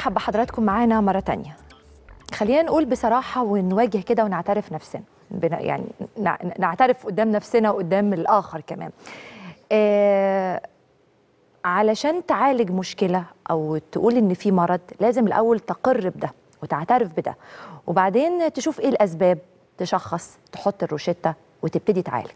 برحب بحضراتكم معانا مرة تانية خلينا نقول بصراحة ونواجه كده ونعترف نفسنا بنا- يعني نع- نعترف قدام نفسنا وقدام الآخر كمان آه علشان تعالج مشكلة أو تقول إن في مرض لازم الأول تقر بده وتعترف بده وبعدين تشوف إيه الأسباب تشخص تحط الروشتة وتبتدي تعالج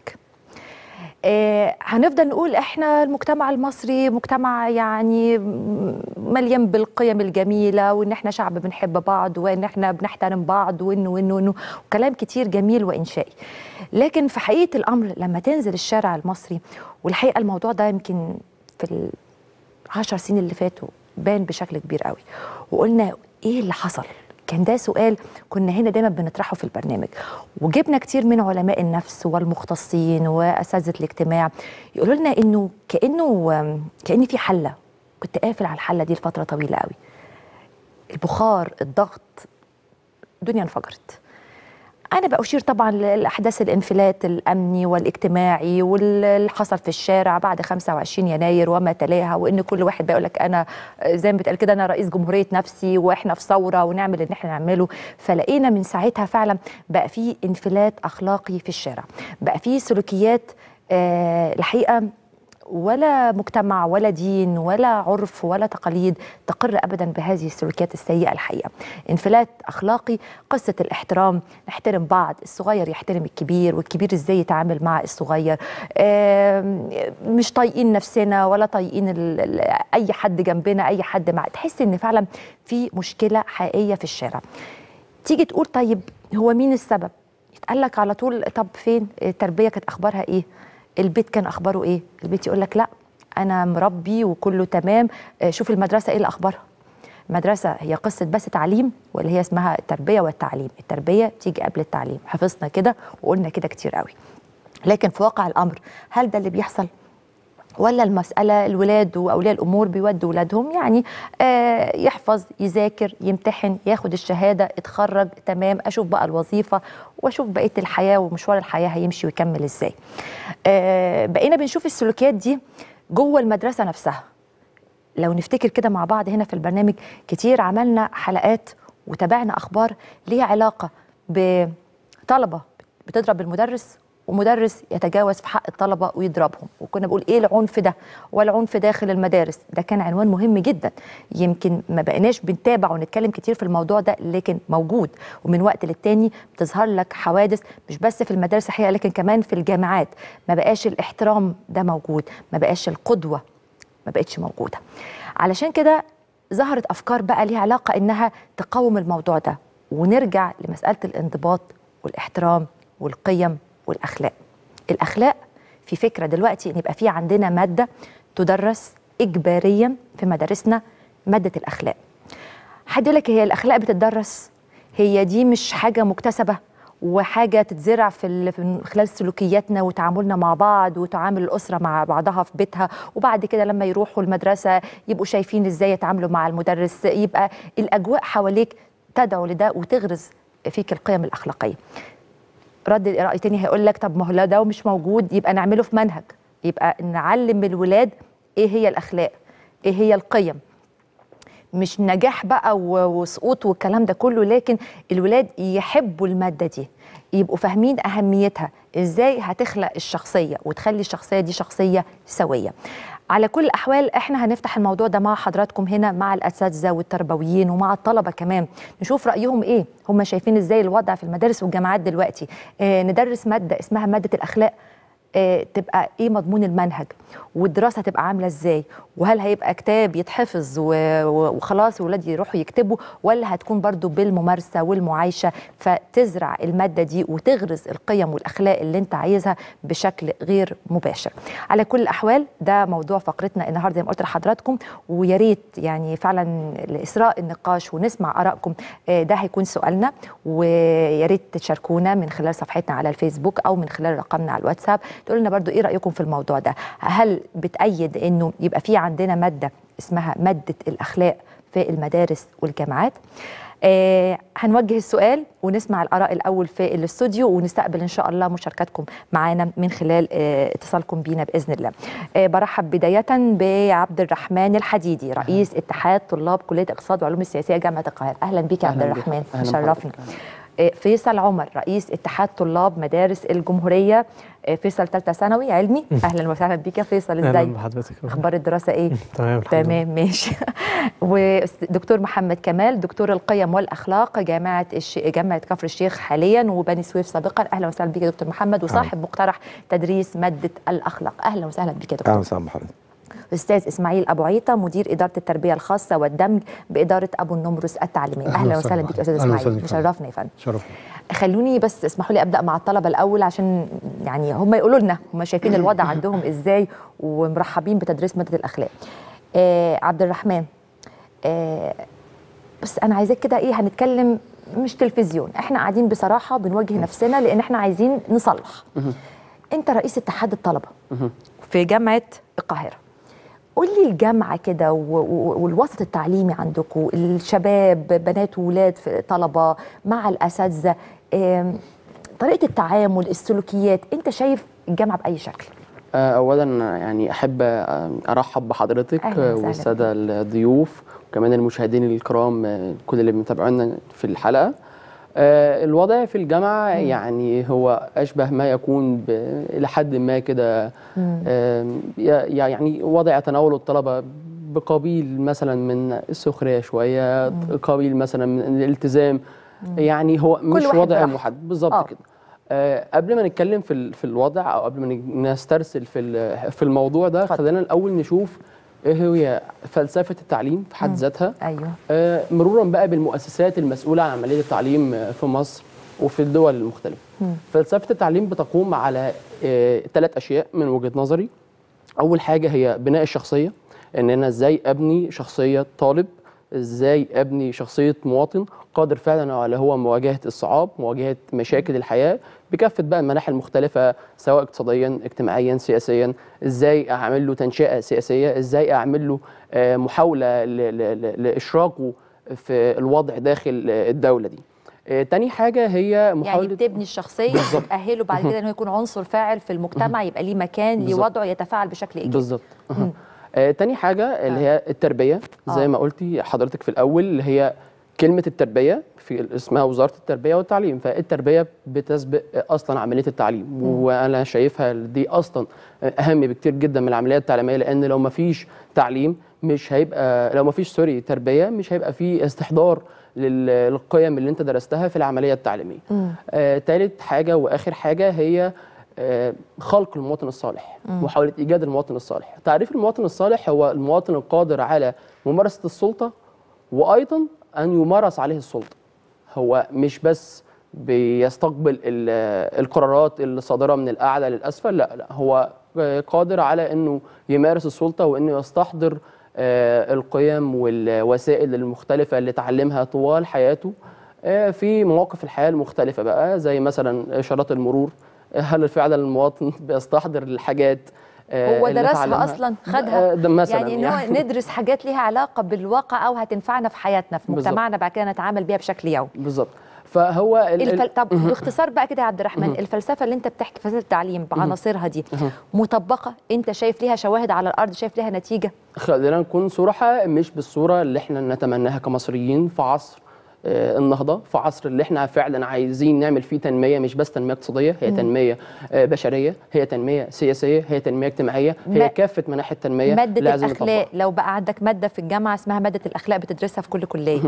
آه، هنفضل نقول احنا المجتمع المصري مجتمع يعني م- مليان بالقيم الجميله وان احنا شعب بنحب بعض وان احنا بنحترم بعض وانه وانه وانه وكلام كتير جميل وانشائي لكن في حقيقه الامر لما تنزل الشارع المصري والحقيقه الموضوع ده يمكن في العشر سنين اللي فاتوا بان بشكل كبير قوي وقلنا ايه اللي حصل كان ده سؤال كنا هنا دايما بنطرحه في البرنامج وجبنا كتير من علماء النفس والمختصين واساتذه الاجتماع يقولوا لنا انه كانه كان في حله كنت قافل على الحله دي لفتره طويله قوي البخار الضغط الدنيا انفجرت أنا بأشير طبعا لأحداث الانفلات الأمني والاجتماعي واللي حصل في الشارع بعد 25 يناير وما تلاها وإن كل واحد بيقول لك أنا زي ما بتقال كده أنا رئيس جمهورية نفسي وإحنا في ثورة ونعمل اللي إحنا نعمله فلقينا من ساعتها فعلا بقى في انفلات أخلاقي في الشارع بقى في سلوكيات آه الحقيقة ولا مجتمع ولا دين ولا عرف ولا تقاليد تقر ابدا بهذه السلوكيات السيئه الحقيقه. انفلات اخلاقي قصه الاحترام، نحترم بعض، الصغير يحترم الكبير والكبير ازاي يتعامل مع الصغير. آم، مش طايقين نفسنا ولا طايقين ال- ال- اي حد جنبنا اي حد مع تحس ان فعلا في مشكله حقيقيه في الشارع. تيجي تقول طيب هو مين السبب؟ يتقال لك على طول طب فين التربيه كانت اخبارها ايه؟ البيت كان اخباره ايه؟ البيت يقول لك لا انا مربي وكله تمام آه، شوف المدرسه ايه اللي اخبارها؟ المدرسه هي قصه بس تعليم ولا هي اسمها التربيه والتعليم؟ التربيه تيجي قبل التعليم، حفظنا كده وقلنا كده كتير قوي. لكن في واقع الامر هل ده اللي بيحصل؟ ولا المسألة الولاد وأولياء الأمور بيودوا ولادهم يعني آه يحفظ يذاكر يمتحن ياخد الشهادة اتخرج تمام أشوف بقى الوظيفة وأشوف بقية الحياة ومشوار الحياة هيمشي ويكمل إزاي آه بقينا بنشوف السلوكيات دي جوه المدرسة نفسها لو نفتكر كده مع بعض هنا في البرنامج كتير عملنا حلقات وتابعنا أخبار ليها علاقة بطلبة بتضرب المدرس ومدرس يتجاوز في حق الطلبة ويضربهم وكنا بنقول ايه العنف ده والعنف داخل المدارس ده كان عنوان مهم جدا يمكن ما بقيناش بنتابع ونتكلم كتير في الموضوع ده لكن موجود ومن وقت للتاني بتظهر لك حوادث مش بس في المدارس الحقيقة لكن كمان في الجامعات ما بقاش الاحترام ده موجود ما بقاش القدوة ما بقتش موجودة علشان كده ظهرت أفكار بقى ليها علاقة إنها تقاوم الموضوع ده ونرجع لمسألة الانضباط والاحترام والقيم والأخلاق الأخلاق في فكرة دلوقتي إن يبقى في عندنا مادة تدرس إجباريا في مدارسنا مادة الأخلاق حد يقول لك هي الأخلاق بتدرس هي دي مش حاجة مكتسبة وحاجة تتزرع في ال- في خلال سلوكياتنا وتعاملنا مع بعض وتعامل الأسرة مع بعضها في بيتها وبعد كده لما يروحوا المدرسة يبقوا شايفين إزاي يتعاملوا مع المدرس يبقى الأجواء حواليك تدعو لده وتغرز فيك القيم الأخلاقية رد رأي تاني هيقول لك طب ما هو لا ده مش موجود يبقى نعمله في منهج يبقى نعلم الولاد ايه هي الاخلاق ايه هي القيم مش نجاح بقى و- وسقوط والكلام ده كله لكن الولاد يحبوا الماده دي يبقوا فاهمين اهميتها ازاي هتخلق الشخصيه وتخلي الشخصيه دي شخصيه سويه على كل الاحوال احنا هنفتح الموضوع ده مع حضراتكم هنا مع الاساتذه والتربويين ومع الطلبه كمان نشوف رايهم ايه هم شايفين ازاي الوضع في المدارس والجامعات دلوقتي آه ندرس ماده اسمها ماده الاخلاق آه، تبقى ايه مضمون المنهج والدراسه تبقى عامله ازاي وهل هيبقى كتاب يتحفظ و- و- وخلاص الولاد يروحوا يكتبوا ولا هتكون برضو بالممارسه والمعايشه فتزرع الماده دي وتغرز القيم والاخلاق اللي انت عايزها بشكل غير مباشر على كل الاحوال ده موضوع فقرتنا النهارده زي ما قلت لحضراتكم ويا ريت يعني فعلا لاثراء النقاش ونسمع ارائكم آه، ده هيكون سؤالنا ويا ريت تشاركونا من خلال صفحتنا على الفيسبوك او من خلال رقمنا على الواتساب تقول لنا برضو ايه رايكم في الموضوع ده هل بتأيد انه يبقى في عندنا ماده اسمها ماده الاخلاق في المدارس والجامعات آه هنوجه السؤال ونسمع الاراء الاول في الاستوديو ونستقبل ان شاء الله مشاركاتكم معانا من خلال آه اتصالكم بينا باذن الله آه برحب بدايه بعبد الرحمن الحديدي رئيس اتحاد طلاب كليه اقتصاد وعلوم السياسيه جامعه القاهره اهلا بك يا عبد أهلاً بك. الرحمن أهلاً شرفنا بحضرتك. آه، فيصل عمر رئيس اتحاد طلاب مدارس الجمهوريه آه، فيصل ثالثه ثانوي علمي اهلا وسهلا بك يا فيصل اهلا ازاي بحضرتك اخبار الدراسه ايه تمام الحمد لله. تمام ماشي ودكتور محمد كمال دكتور القيم والاخلاق جامعه الش... جامعه كفر الشيخ حاليا وبني سويف سابقا اهلا وسهلا بك يا دكتور محمد وصاحب مقترح تدريس ماده الاخلاق اهلا وسهلا بك يا دكتور اهلا وسهلا بحضرتك استاذ اسماعيل ابو عيطه مدير اداره التربيه الخاصه والدمج باداره ابو النمرس التعليميه أهلا اهلا وسهلا وسهلا بك يا استاذ أهلا اسماعيل وسهلا بك. مشرفنا يا فندم شرفنا خلوني بس اسمحوا لي ابدا مع الطلبه الاول عشان يعني هم يقولوا لنا هم شايفين الوضع عندهم ازاي ومرحبين بتدريس ماده الاخلاق آه عبد الرحمن آه بس انا عايزاك كده ايه هنتكلم مش تلفزيون احنا قاعدين بصراحه بنواجه نفسنا لان احنا عايزين نصلح انت رئيس اتحاد الطلبه في جامعه القاهره قول لي الجامعه كده و- و- والوسط التعليمي عندكم الشباب بنات وولاد في طلبه مع الاساتذه آم، طريقه التعامل السلوكيات انت شايف الجامعه باي شكل آه، اولا يعني احب آه، ارحب بحضرتك أهلاً آه، وسهلاً والساده الضيوف وكمان المشاهدين الكرام آه، كل اللي بيتابعونا في الحلقه آه، الوضع في الجامعه يعني هو اشبه ما يكون ب- الى حد ما كده آم، ي- يعني وضع تناول الطلبه بقبيل مثلا من السخريه شويه قبيل مثلا من الالتزام يعني هو مش واحد وضع براحته. محدد بالظبط آه. كده آه، قبل ما نتكلم في ال- في الوضع او قبل ما ن- نسترسل في ال- في الموضوع ده اتفضل. خلينا الاول نشوف ايه هي فلسفه التعليم في حد ذاتها ايوه آه، مرورا بقى بالمؤسسات المسؤوله عن عمليه التعليم آه، في مصر وفي الدول المختلفه فلسفه التعليم بتقوم على ثلاث اشياء من وجهه نظري اول حاجه هي بناء الشخصيه ان انا ازاي ابني شخصيه طالب ازاي ابني شخصيه مواطن قادر فعلا على هو مواجهه الصعاب مواجهه مشاكل الحياه بكافه بقى المناحي المختلفه سواء اقتصاديا اجتماعيا سياسيا ازاي اعمل له تنشئه سياسيه ازاي اعمل له آه، محاوله ل- ل- ل- لاشراكه في الوضع داخل آه، الدوله دي آه، تاني حاجه هي محاوله يعني بتبني الشخصيه بالظبط. تاهله بعد كده انه يكون عنصر فاعل في المجتمع يبقى ليه مكان بالظبط. لوضعه يتفاعل بشكل ايجابي بالظبط آه تاني حاجه اللي هي التربيه زي آه. ما قلتي حضرتك في الاول اللي هي كلمه التربيه في اسمها وزاره التربيه والتعليم فالتربيه بتسبق اصلا عمليه التعليم وانا شايفها دي اصلا اهم بكتير جدا من العمليه التعليميه لان لو ما فيش تعليم مش هيبقى لو ما فيش سوري تربيه مش هيبقى في استحضار لل- للقيم اللي انت درستها في العمليه التعليميه آه، تالت حاجه واخر حاجه هي آه، خلق المواطن الصالح محاوله ايجاد المواطن الصالح تعريف المواطن الصالح هو المواطن القادر على ممارسه السلطه وايضا ان يمارس عليه السلطه هو مش بس بيستقبل ال- القرارات الصادره من الاعلى للاسفل لا لا هو آه، قادر على انه يمارس السلطه وانه يستحضر آه، القيم والوسائل المختلفه اللي اتعلمها طوال حياته آه، في مواقف الحياه المختلفه بقى زي مثلا اشارات المرور هل فعلا المواطن بيستحضر الحاجات آه، هو اللي درسها اتعلمها؟ اصلا خدها آه، ده مثلا يعني ان هو ندرس حاجات ليها علاقه بالواقع او هتنفعنا في حياتنا في بالظبط. مجتمعنا بعد كده نتعامل بيها بشكل يومي بالظبط فهو ال- ال- الفل... طب باختصار بقى كده يا عبد الرحمن الفلسفه اللي انت بتحكي فلسفه التعليم بعناصرها دي مطبقه انت شايف ليها شواهد على الارض شايف ليها نتيجه خلينا نكون صراحة مش بالصورة اللي احنا نتمناها كمصريين في عصر آه، النهضة في عصر اللي احنا فعلا عايزين نعمل فيه تنمية مش بس تنمية اقتصادية هي تنمية آه، بشرية هي تنمية سياسية هي تنمية اجتماعية ما- هي كافة مناحي التنمية ماده اللي عايزين الاخلاق نطبقها. لو بقى عندك ماده في الجامعه اسمها ماده الاخلاق بتدرسها في كل كليه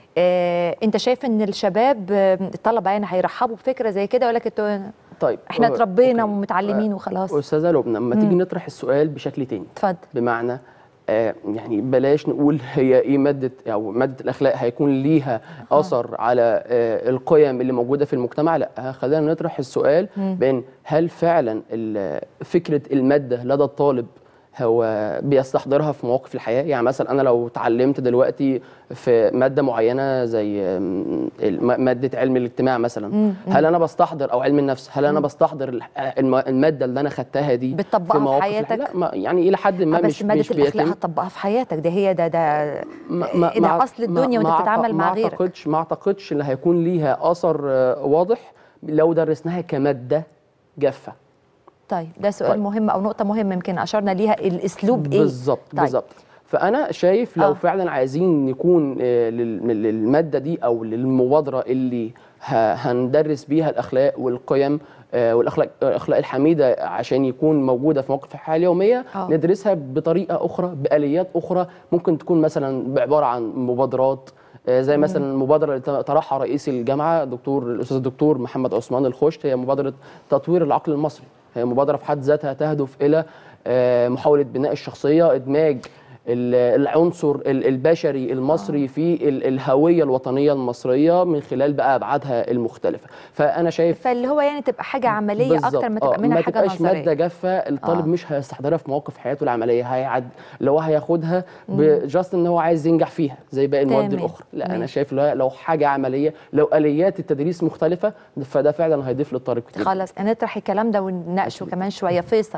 آه، انت شايف ان الشباب آه، الطلبه يعني هيرحبوا بفكره زي كده ولا انتوا طيب احنا آه، اتربينا أوكي. ومتعلمين آه، وخلاص أستاذة لبنى لما تيجي نطرح السؤال بشكل تاني اتفضل بمعنى آه، يعني بلاش نقول هي ايه ماده او ماده الاخلاق هيكون ليها اثر على آه، القيم اللي موجوده في المجتمع لا خلينا نطرح السؤال بين هل فعلا ال- فكره الماده لدى الطالب هو بيستحضرها في مواقف الحياه يعني مثلا انا لو اتعلمت دلوقتي في ماده معينه زي أم، الم- ماده علم الاجتماع مثلا هل انا بستحضر او علم النفس هل انا بستحضر الح- الم- الماده اللي انا خدتها دي بتطبقها في مواقف الحياة؟ حياتك؟ لا ما يعني الى حد ما آه، بس مش ماده مش الاخلاق بيتم هتطبقها في حياتك ده هي ده ده ما ما ده ما اصل الدنيا ما- وانت ما بتتعامل أعت- مع ما غيرك اعتقدش ما اعتقدش ان هيكون ليها اثر آه، واضح لو درسناها كماده جافه طيب ده سؤال طيب. مهم او نقطه مهمه يمكن اشرنا ليها الاسلوب ايه بالظبط طيب. بالظبط فانا شايف لو آه. آه. فعلا عايزين يكون آه، لل- للماده دي او للمبادره اللي ه- هندرس بيها الاخلاق والقيم آه، والاخلاق الاخلاق الحميده عشان يكون موجوده في مواقف الحياه اليوميه آه. ندرسها بطريقه اخرى باليات اخرى ممكن تكون مثلا بعباره عن مبادرات آه، زي مثلا المبادره اللي طرحها رئيس الجامعه دكتور الاستاذ الدكتور محمد عثمان الخشت هي مبادره تطوير العقل المصري هي مبادره في حد ذاتها تهدف الى آه، محاوله بناء الشخصيه ادماج ال- العنصر ال- البشري المصري في ال- الهويه الوطنيه المصريه من خلال بقى ابعادها المختلفه فانا شايف فاللي هو يعني تبقى حاجه عمليه بالظبط. اكتر ما تبقى آه، منها ما حاجه تبقاش نظريه ماده جافه الطالب آه. آه. مش هيستحضرها في مواقف حياته العمليه هيعد اللي هو هياخدها بجاست ان هو عايز ينجح فيها زي باقي المواد تمام. الاخرى لا تمام. انا شايف لو, لو حاجه عمليه لو اليات التدريس مختلفه فده فعلا هيضيف للطالب كتير خلاص نطرح الكلام ده ونناقشه كمان شويه فيصل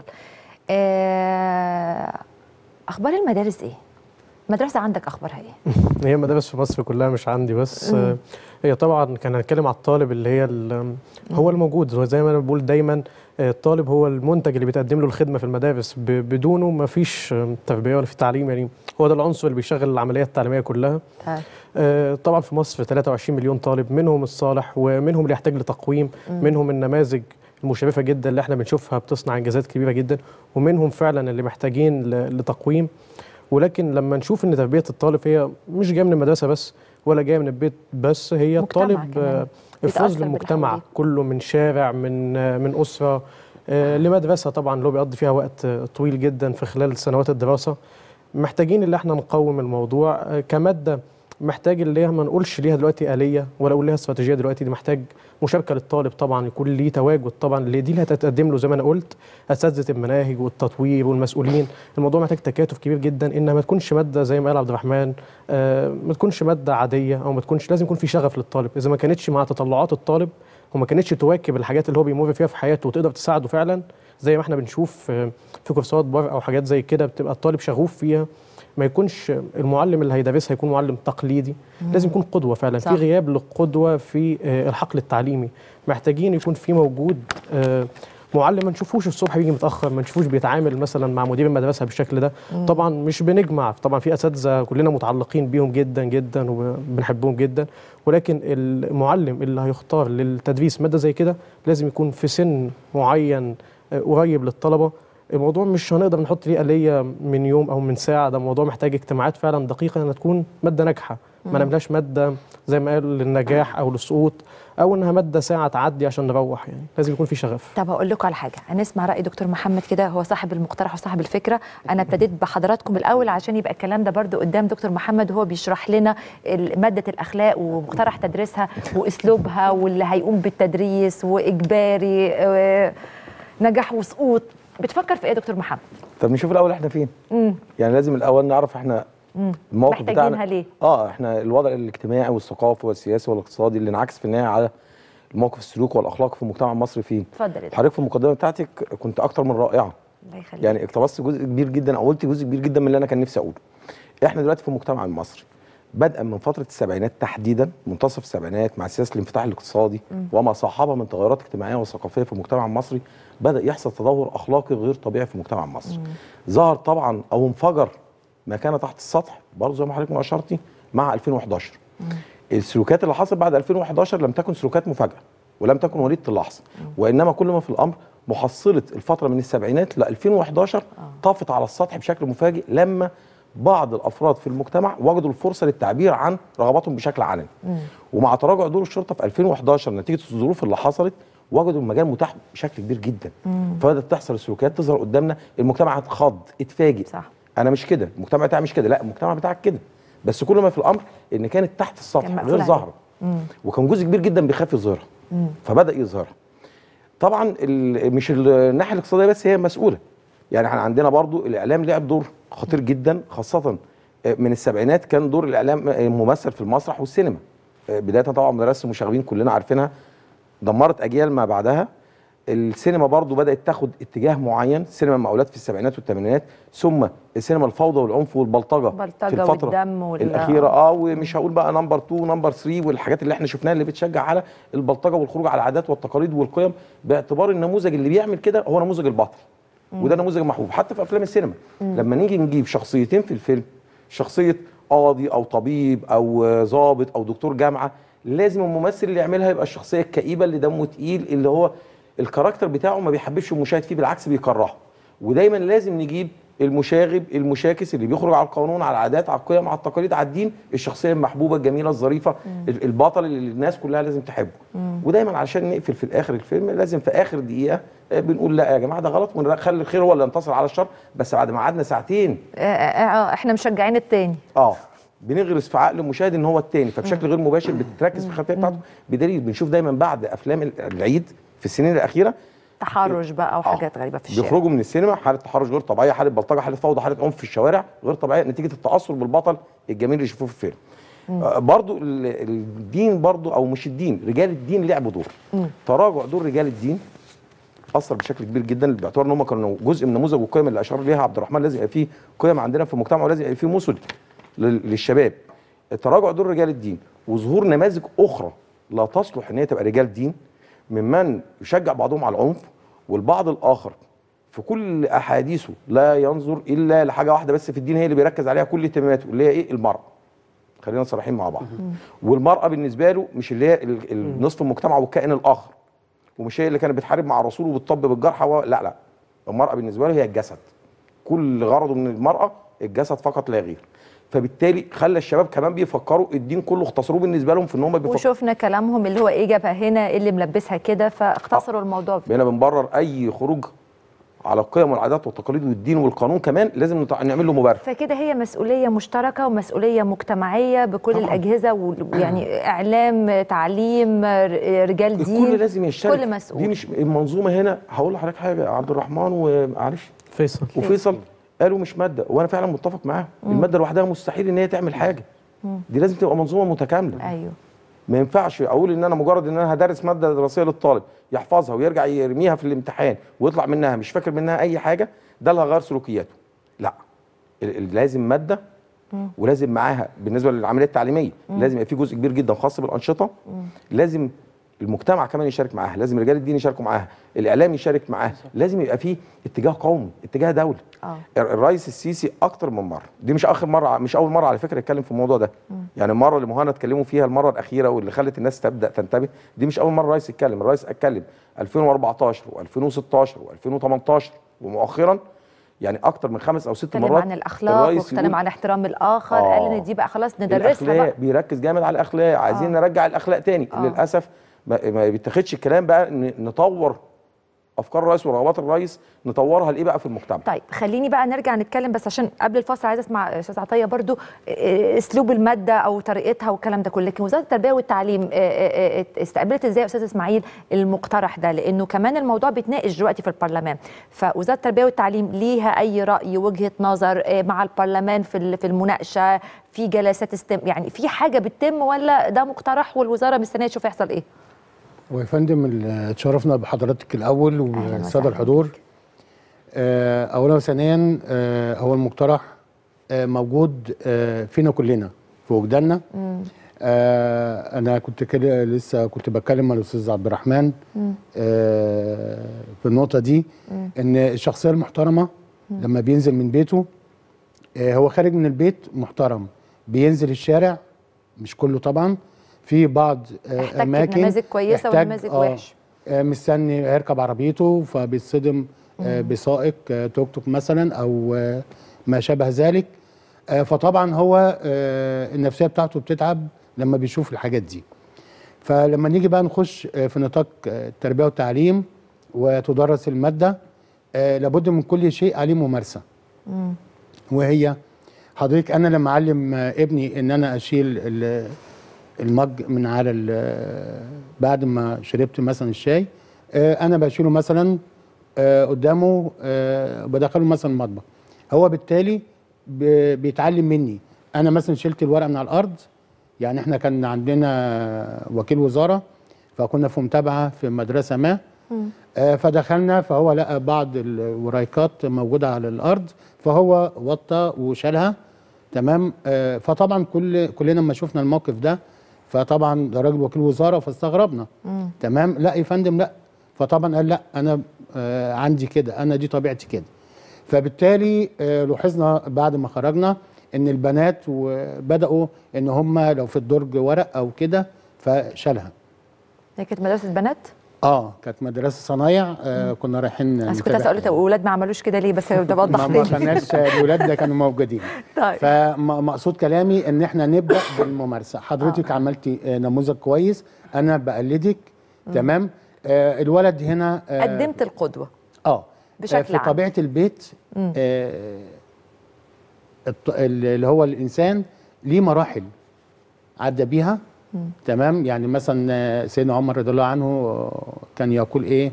آه، اخبار المدارس ايه المدرسه عندك اخبارها ايه هي مدارس في مصر كلها مش عندي بس آه، هي طبعا كان هنتكلم على الطالب اللي هي ال- هو الموجود هو زي ما انا بقول دايما آه، الطالب هو المنتج اللي بيتقدم له الخدمه في المدارس ب- بدونه ما فيش تربيه ولا في تعليم يعني هو ده العنصر اللي بيشغل العمليه التعليميه كلها طيب. آه، طبعا في مصر 23 مليون طالب منهم الصالح ومنهم اللي يحتاج لتقويم منهم النماذج المشرفه جدا اللي احنا بنشوفها بتصنع انجازات كبيره جدا ومنهم فعلا اللي محتاجين ل- لتقويم ولكن لما نشوف ان تربيه الطالب هي مش جايه من المدرسه بس ولا جايه من البيت بس هي مجتمع الطالب كمان. آه، افراز بيتأثر للمجتمع بالحواليه. كله من شارع من آه، من اسره آه، لمدرسه طبعا اللي هو بيقضي فيها وقت آه، طويل جدا في خلال سنوات الدراسه محتاجين اللي احنا نقوم الموضوع آه، كماده محتاج اللي هي ما نقولش ليها دلوقتي آلية ولا اقول ليها استراتيجيه دلوقتي دي محتاج مشاركه للطالب طبعا يكون ليه تواجد طبعا اللي دي اللي هتتقدم له زي ما انا قلت اساتذه المناهج والتطوير والمسؤولين الموضوع محتاج تكاتف كبير جدا انها ما تكونش ماده زي ما قال عبد الرحمن آه، ما تكونش ماده عاديه او ما تكونش لازم يكون في شغف للطالب اذا ما كانتش مع تطلعات الطالب وما كانتش تواكب الحاجات اللي هو بيمر فيها في حياته وتقدر تساعده فعلا زي ما احنا بنشوف آه، في كورسات بره او حاجات زي كده بتبقى الطالب شغوف فيها ما يكونش المعلم اللي هيدرسها يكون معلم تقليدي لازم يكون قدوه فعلا صح. في غياب للقدوه في آه، الحقل التعليمي محتاجين يكون في موجود آه، معلم ما نشوفوش الصبح بيجي متاخر ما نشوفوش بيتعامل مثلا مع مدير المدرسه بالشكل ده طبعا مش بنجمع طبعا في اساتذه كلنا متعلقين بيهم جدا جدا وبنحبهم جدا ولكن المعلم اللي هيختار للتدريس ماده زي كده لازم يكون في سن معين آه، قريب للطلبه الموضوع مش هنقدر نحط ليه آلية من يوم أو من ساعة ده موضوع محتاج اجتماعات فعلا دقيقة إنها تكون مادة ناجحة ما نعملهاش مادة زي ما قالوا للنجاح أو للسقوط أو إنها مادة ساعة تعدي عشان نروح يعني لازم يكون في شغف طب هقول لكم على حاجه هنسمع راي دكتور محمد كده هو صاحب المقترح وصاحب الفكره انا ابتديت بحضراتكم الاول عشان يبقى الكلام ده برضو قدام دكتور محمد وهو بيشرح لنا ال- ماده الاخلاق ومقترح تدريسها واسلوبها واللي هيقوم بالتدريس واجباري آه، نجاح وسقوط بتفكر في ايه يا دكتور محمد طب نشوف الاول احنا فين امم يعني لازم الاول نعرف احنا الموقف محتاجينها بتاعنا ليه؟ اه احنا الوضع الاجتماعي والثقافي والسياسي والاقتصادي اللي انعكس في النهايه على الموقف السلوك والاخلاق في المجتمع المصري فين اتفضل يا دكتور. حضرتك في المقدمه بتاعتك كنت اكتر من رائعه الله يخليك يعني اقتبست جزء كبير جدا او قلت جزء كبير جدا من اللي انا كان نفسي اقوله احنا دلوقتي في المجتمع المصري بدءا من فتره السبعينات تحديدا منتصف السبعينات مع سياسه الانفتاح الاقتصادي وما صاحبها من تغيرات اجتماعيه وثقافيه في المجتمع المصري بدا يحصل تدهور اخلاقي غير طبيعي في المجتمع المصري ظهر طبعا او انفجر ما كان تحت السطح برضه زي ما حضرتك ما اشرتي مع 2011 السلوكات اللي حصلت بعد 2011 لم تكن سلوكات مفاجاه ولم تكن وليده اللحظه وانما كل ما في الامر محصله الفتره من السبعينات ل 2011 طافت على السطح بشكل مفاجئ لما بعض الافراد في المجتمع وجدوا الفرصه للتعبير عن رغباتهم بشكل علني ومع تراجع دور الشرطه في 2011 نتيجه الظروف اللي حصلت وجدوا المجال متاح بشكل كبير جدا فبدات تحصل السلوكيات تظهر قدامنا المجتمع اتخض اتفاجئ صح. انا مش كده المجتمع بتاعي مش كده لا المجتمع بتاعك كده بس كل ما في الامر ان كانت تحت كان السطح مقفول غير عليه. ظاهره وكان جزء كبير جدا بيخاف يظهرها فبدا يظهرها طبعا ال- مش الناحيه الاقتصاديه بس هي مسؤوله يعني احنا عندنا برضو الاعلام لعب دور خطير جدا خاصه آه، من السبعينات كان دور الاعلام آه، ممثل في المسرح والسينما آه، بدايه طبعا مدرسه المشاغبين كلنا عارفينها دمرت اجيال ما بعدها السينما برضو بدات تاخد اتجاه معين سينما المقاولات في السبعينات والثمانينات ثم السينما الفوضى والعنف والبلطجه البلطجة في الفتره والدم وال- الاخيره اه ومش هقول بقى نمبر 2 نمبر 3 والحاجات اللي احنا شفناها اللي بتشجع على البلطجه والخروج على العادات والتقاليد والقيم باعتبار النموذج اللي بيعمل كده هو نموذج البطل وده نموذج محبوب حتى في افلام السينما لما نيجي نجيب شخصيتين في الفيلم شخصيه قاضي او طبيب او آه، ضابط او دكتور جامعه لازم الممثل اللي يعملها يبقى الشخصيه الكئيبه اللي دمه تقيل اللي هو الكاركتر بتاعه ما بيحببش المشاهد فيه بالعكس بيكرهه ودايما لازم نجيب المشاغب المشاكس اللي بيخرج على القانون على العادات على القيم على التقاليد على الدين الشخصيه المحبوبه الجميله الظريفه ال- البطل اللي الناس كلها لازم تحبه ودايما عشان نقفل في الاخر الفيلم لازم في اخر دقيقه آه، بنقول لا يا جماعه ده غلط ونخلي الخير هو اللي ينتصر على الشر بس بعد ما قعدنا ساعتين آه، آه، آه، احنا مشجعين التاني اه بنغرس في عقل المشاهد ان هو التاني فبشكل غير مباشر بتركز في الخلفيه بتاعته بدليل بنشوف دايما بعد افلام العيد في السنين الاخيره تحرش بقى وحاجات غريبه في الشارع بيخرجوا من السينما حاله تحرش غير طبيعيه حاله بلطجه حاله فوضى حاله عنف في الشوارع غير طبيعيه نتيجه التاثر بالبطل الجميل اللي يشوفوه في الفيلم آه برضو ال- الدين برضو او مش الدين رجال الدين لعبوا دور تراجع دور رجال الدين اثر بشكل كبير جدا باعتبار ان هم كانوا جزء من نموذج والقيم اللي اشار ليها عبد الرحمن لازم يبقى فيه قيم عندنا في المجتمع ولازم يبقى فيه مثل لل- للشباب تراجع دور رجال الدين وظهور نماذج اخرى لا تصلح ان هي تبقى رجال دين ممن يشجع بعضهم على العنف والبعض الاخر في كل احاديثه لا ينظر الا لحاجه واحده بس في الدين هي اللي بيركز عليها كل اهتماماته اللي هي ايه المراه خلينا صريحين مع بعض والمراه بالنسبه له مش اللي هي ال- ال- نصف المجتمع والكائن الاخر ومش هي اللي كانت بتحارب مع الرسول وبتطبب الجرحى و... لا لا المراه بالنسبه له هي الجسد كل غرضه من المراه الجسد فقط لا غير فبالتالي خلى الشباب كمان بيفكروا الدين كله اختصروه بالنسبه لهم في ان هم بيفكروا وشفنا كلامهم اللي هو ايه جابها هنا إيه اللي ملبسها كده فاختصروا الموضوع بقينا بنبرر اي خروج على القيم والعادات والتقاليد والدين والقانون كمان لازم نط- نعمل له مبرر فكده هي مسؤوليه مشتركه ومسؤوليه مجتمعيه بكل طبعاً. الاجهزه ويعني اعلام تعليم ر- رجال دين الكل لازم يشترك كل مسؤول دي مش المنظومه هنا هقول لحضرتك حاجه عبد الرحمن ومعلش فيصل وفيصل قالوا مش ماده وانا فعلا متفق معاهم الماده لوحدها مستحيل ان هي تعمل حاجه دي لازم تبقى منظومه متكامله ايوه ما ينفعش اقول ان انا مجرد ان انا هدرس ماده دراسيه للطالب يحفظها ويرجع يرميها في الامتحان ويطلع منها مش فاكر منها اي حاجه ده اللي هيغير سلوكياته لا ال- ال- لازم ماده ولازم معاها بالنسبه للعمليه التعليميه لازم يبقى في جزء كبير جدا خاص بالانشطه لازم المجتمع كمان يشارك معاها لازم رجال الدين يشاركوا معاها الاعلام يشارك معاها لازم يبقى في اتجاه قومي اتجاه دولي اه الر- الرئيس السيسي اكتر من مره دي مش اخر مره مش اول مره على فكره يتكلم في الموضوع ده يعني المره اللي مهنا اتكلموا فيها المره الاخيره واللي خلت الناس تبدا تنتبه دي مش اول مره الرئيس يتكلم الرئيس اتكلم 2014 و2016 و2018 ومؤخرا يعني اكتر من خمس او ست اتكلم مرات عن الاخلاق الرئيس واتكلم يقول عن احترام الاخر آه. قال ان دي بقى خلاص ندرسها بقى الاخلاق بيركز جامد على الاخلاق عايزين آه. نرجع الاخلاق تاني آه. للاسف ما ما بيتاخدش الكلام بقى ن- نطور افكار الرئيس ورغبات الرئيس نطورها لايه بقى في المجتمع طيب خليني بقى نرجع نتكلم بس عشان قبل الفاصل عايزه اسمع استاذ عطيه برضو إيه، اسلوب الماده او طريقتها والكلام ده كله لكن وزاره التربيه والتعليم إيه، إيه، إيه، استقبلت ازاي يا استاذ اسماعيل المقترح ده لانه كمان الموضوع بيتناقش دلوقتي في البرلمان فوزاره التربيه والتعليم ليها اي راي وجهه نظر إيه، مع البرلمان في ال- في المناقشه في جلسات استم يعني في حاجه بتتم ولا ده مقترح والوزاره مستنيه تشوف يحصل ايه ويا فندم ال- اتشرفنا بحضرتك الاول وسهلا. والساده الحضور آه، اولا وثانيا آه، هو المقترح آه، موجود آه، فينا كلنا في وجداننا آه، انا كنت كده لسه كنت بتكلم مع الاستاذ عبد الرحمن آه، في النقطه دي ان الشخصيه المحترمه لما بينزل من بيته آه، هو خارج من البيت محترم بينزل الشارع مش كله طبعا في بعض آه، احتك اماكن بنماذج كويسة يحتاج- ونماذج آه، وحش. آه، مستني يركب عربيته فبيتصدم آه، بسائق آه، توك توك مثلا او آه، ما شابه ذلك آه، فطبعا هو آه، النفسيه بتاعته بتتعب لما بيشوف الحاجات دي فلما نيجي بقى نخش آه، في نطاق آه، التربيه والتعليم وتدرس الماده آه، لابد من كل شيء عليه ممارسه وهي حضرتك انا لما اعلم آه، ابني ان انا اشيل ال- المج من على ال- بعد ما شربت مثلا الشاي آه، انا بشيله مثلا آه قدامه آه بدخله مثلا المطبخ هو بالتالي ب- بيتعلم مني انا مثلا شلت الورق من على الارض يعني احنا كان عندنا وكيل وزاره فكنا في متابعه في مدرسه ما آه فدخلنا فهو لقى بعض الورايكات موجوده على الارض فهو وطى وشالها تمام آه فطبعا كل كلنا لما شفنا الموقف ده فطبعا ده راجل وكيل وزاره فاستغربنا تمام لا يا فندم لا فطبعا قال لا انا آه عندي كده انا دي طبيعتي كده فبالتالي آه لاحظنا بعد ما خرجنا ان البنات وبداوا ان هم لو في الدرج ورق او كده فشالها هي كانت مدرسه بنات اه كانت مدرسه صنايع آه كنا رايحين بس كنت اسال الاولاد ما عملوش كده ليه بس ده بوضح ما ما تاني خدناش الولاد ده كانوا موجودين طيب فمقصود كلامي ان احنا نبدا بالممارسه حضرتك عملتي آه، نموذج كويس انا بقلدك تمام آه الولد هنا آه قدمت القدوه اه بشكل آه، في عام. طبيعه البيت آه الط- اللي هو الانسان ليه مراحل عدى بيها تمام يعني مثلا آه، سيدنا عمر رضي الله عنه آه، كان يقول ايه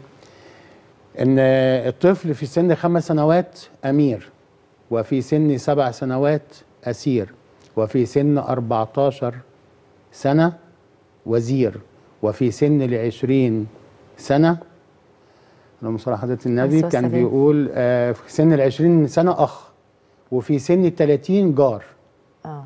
ان آه، الطفل في سن خمس سنوات امير وفي سن سبع سنوات اسير وفي سن 14 سنه وزير وفي سن العشرين سنه اللهم صل على حضره النبي الصلاة كان والسلام. بيقول آه، في سن العشرين سنه اخ وفي سن الثلاثين جار اه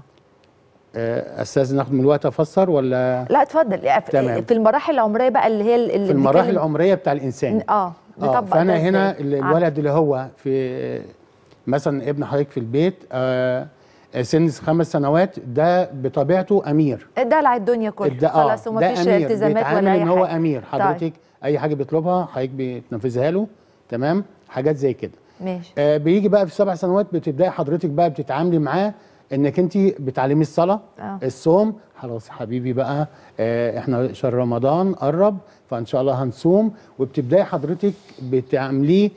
آه، استاذ ناخد من الوقت افسر ولا لا اتفضل يعني في- تمام. في المراحل العمريه بقى اللي هي اللي في المراحل بنتكلم- العمريه بتاع الانسان اه اه نطبق فانا ده هنا إزاي؟ ال- عم- الولد اللي هو في مثلا ابن حضرتك في البيت آه سن خمس سنوات ده بطبيعته امير دلع الدنيا كلها ده آه خلاص وما ده فيش أمير، التزامات بيتعامل ولا اي ان هو حاجه امير حضرتك اي حاجه بيطلبها حضرتك بتنفذها له تمام حاجات زي كده ماشي آه بيجي بقى في سبع سنوات بتبداي حضرتك بقى بتتعاملي معاه انك انت بتعلمي الصلاه آه. الصوم خلاص حبيبي بقى آه احنا شهر رمضان قرب فان شاء الله هنصوم وبتبداي حضرتك بتعمليه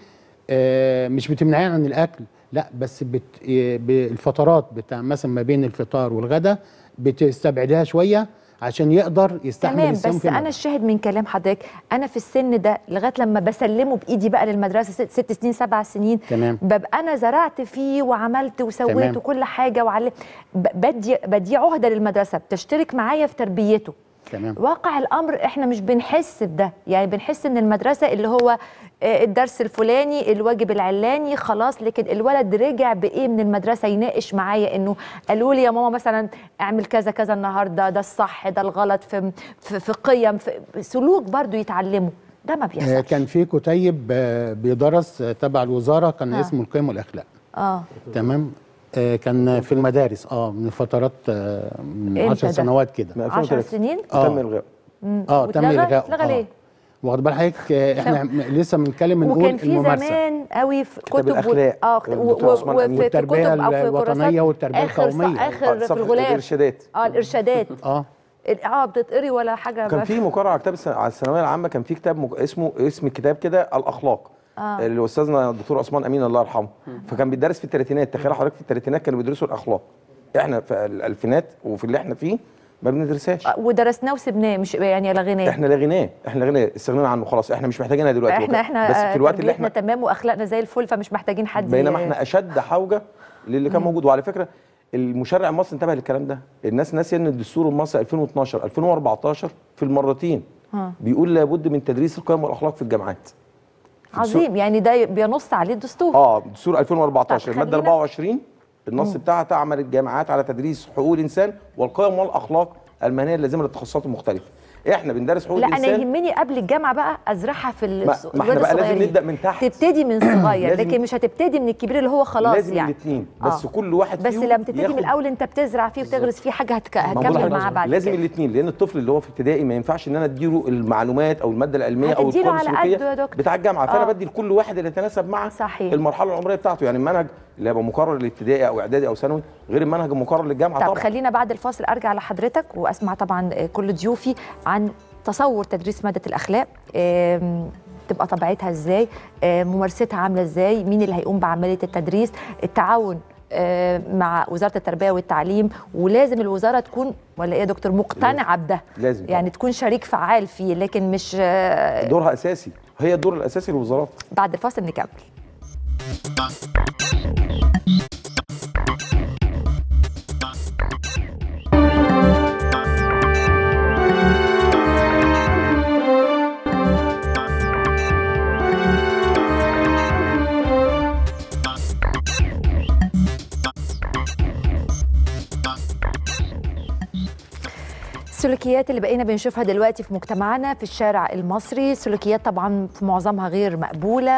آه مش بتمنعيه عن الاكل لا بس بت آه، بالفترات بتاع مثلا ما بين الفطار والغداء بتستبعدها شويه عشان يقدر يستحمل تمام الصيام بس في انا المدى. الشاهد من كلام حضرتك انا في السن ده لغايه لما بسلمه بايدي بقى للمدرسه ست, ست سنين سبع سنين تمام. ببقى انا زرعت فيه وعملت وسويت تمام. وكل حاجه وعلم ب- بدي بدي عهده للمدرسه بتشترك معايا في تربيته تمام واقع الامر احنا مش بنحس بده يعني بنحس ان المدرسه اللي هو آه، الدرس الفلاني الواجب العلاني خلاص لكن الولد رجع بايه من المدرسه يناقش معايا انه قالوا لي يا ماما مثلا اعمل كذا كذا النهارده ده الصح ده الغلط في في, في قيم في سلوك برضو يتعلمه ده ما آه، بيحصلش كان في كتيب آه، بيدرس آه، تبع الوزاره كان آه. اسمه القيم والاخلاق اه تمام آه، كان في المدارس اه من فترات آه، من إمتى 10 ده؟ سنوات كده من 10 2003 سنين آه. تم الغاء اه تم واتلغى؟ الغاء اتلغى ليه؟ واخد بال حضرتك آه، احنا م- لسه بنتكلم وكان بنقول في الممارسه زمان قوي في كتب الأخلاق. اه الدكتور عثمان أمين. وفي والتربية كتب او في الوطنية كورسات والتربية آخر ص- القومية. اخر في صفحة الغلاف الإرشادات. اه الارشادات اه اه بتتقري ولا حاجه كان بس. في مقرر على كتاب الس- على الثانويه العامه كان في كتاب مك... اسمه اسم الكتاب كده الاخلاق آه. اللي استاذنا الدكتور عثمان امين الله يرحمه فكان بيدرس في الثلاثينات تخيل حضرتك في الثلاثينات كانوا بيدرسوا الاخلاق احنا في الالفينات وفي اللي احنا فيه ما بندرسهاش آه، ودرسناه وسبناه مش يعني لغيناه احنا لغيناه احنا لغيناه استغنينا عنه خلاص احنا مش محتاجينها دلوقتي احنا وك- احنا بس آه، في الوقت اللي تربيتنا احنا تمام واخلاقنا زي الفل فمش محتاجين حد بينما ي- احنا اشد حوجه للي كان موجود وعلى فكره المشرع المصري انتبه للكلام ده الناس ناسيه ان الدستور المصري 2012 2014 في المرتين آه. بيقول لابد من تدريس القيم والاخلاق في الجامعات عظيم يعني ده بينص عليه الدستور اه دستور 2014 طب الماده خلينا- 24 النص بتاعها تعمل الجامعات على تدريس حقوق الانسان والقيم والاخلاق المهنيه اللازمه للتخصصات المختلفه احنا بندرس حقوق لا انا الانسان يهمني قبل الجامعه بقى ازرعها في ال- ما- ما احنا الولاد بقى لازم الصغيرين. نبدأ من تحت. تبتدي من صغير لازم- لكن مش هتبتدي من الكبير اللي هو خلاص لازم يعني الاثنين بس آه. كل واحد بس فيهم لما تبتدي من ياخد- الاول انت بتزرع فيه وتغرس فيه حاجه هتك... ما بقول هتكمل لحضرتك معاه بعد لازم كده. الاثنين لان الطفل اللي هو في ابتدائي ما ينفعش ان انا اديله المعلومات او الماده العلميه او هتديله القوى على السلوكيه قده يا دكتور. بتاع الجامعه فانا آه. بدي لكل واحد اللي يتناسب مع صحيح. المرحله العمريه بتاعته يعني المنهج اللي هيبقى مقرر للابتدائي او اعدادي او ثانوي غير المنهج المقرر للجامعه طب طبعا خلينا بعد الفاصل ارجع لحضرتك واسمع طبعا آه، كل ضيوفي عن تصور تدريس ماده الاخلاق آم، تبقى طبيعتها ازاي آم، ممارستها عامله ازاي مين اللي هيقوم بعمليه التدريس التعاون آم، مع وزاره التربيه والتعليم ولازم الوزاره تكون ولا ايه يا دكتور مقتنعه بده لازم يعني تكون شريك فعال فيه لكن مش آه، دورها اساسي هي الدور الاساسي للوزارات بعد الفاصل نكمل السلوكيات اللي بقينا بنشوفها دلوقتي في مجتمعنا في الشارع المصري سلوكيات طبعا في معظمها غير مقبولة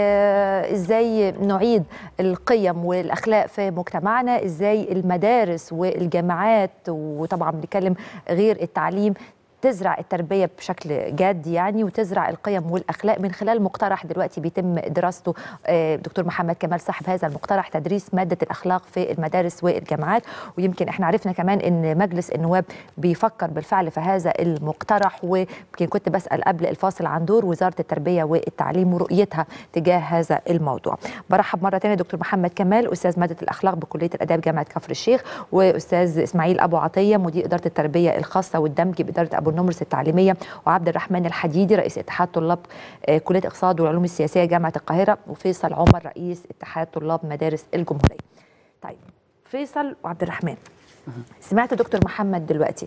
آه ازاي نعيد القيم والاخلاق في مجتمعنا ازاي المدارس والجامعات وطبعا بنتكلم غير التعليم تزرع التربيه بشكل جاد يعني وتزرع القيم والاخلاق من خلال مقترح دلوقتي بيتم دراسته آه، دكتور محمد كمال صاحب هذا المقترح تدريس ماده الاخلاق في المدارس والجامعات ويمكن احنا عرفنا كمان ان مجلس النواب بيفكر بالفعل في هذا المقترح ويمكن كنت بسال قبل الفاصل عن دور وزاره التربيه والتعليم ورؤيتها تجاه هذا الموضوع برحب مره ثانيه دكتور محمد كمال استاذ ماده الاخلاق بكليه الاداب جامعه كفر الشيخ واستاذ اسماعيل ابو عطيه مدير اداره التربيه الخاصه والدمج باداره ابو النمرس التعليميه وعبد الرحمن الحديدي رئيس اتحاد طلاب آه، كليه اقتصاد والعلوم السياسيه جامعه القاهره وفيصل عمر رئيس اتحاد طلاب مدارس الجمهوريه. طيب فيصل وعبد الرحمن سمعت دكتور محمد دلوقتي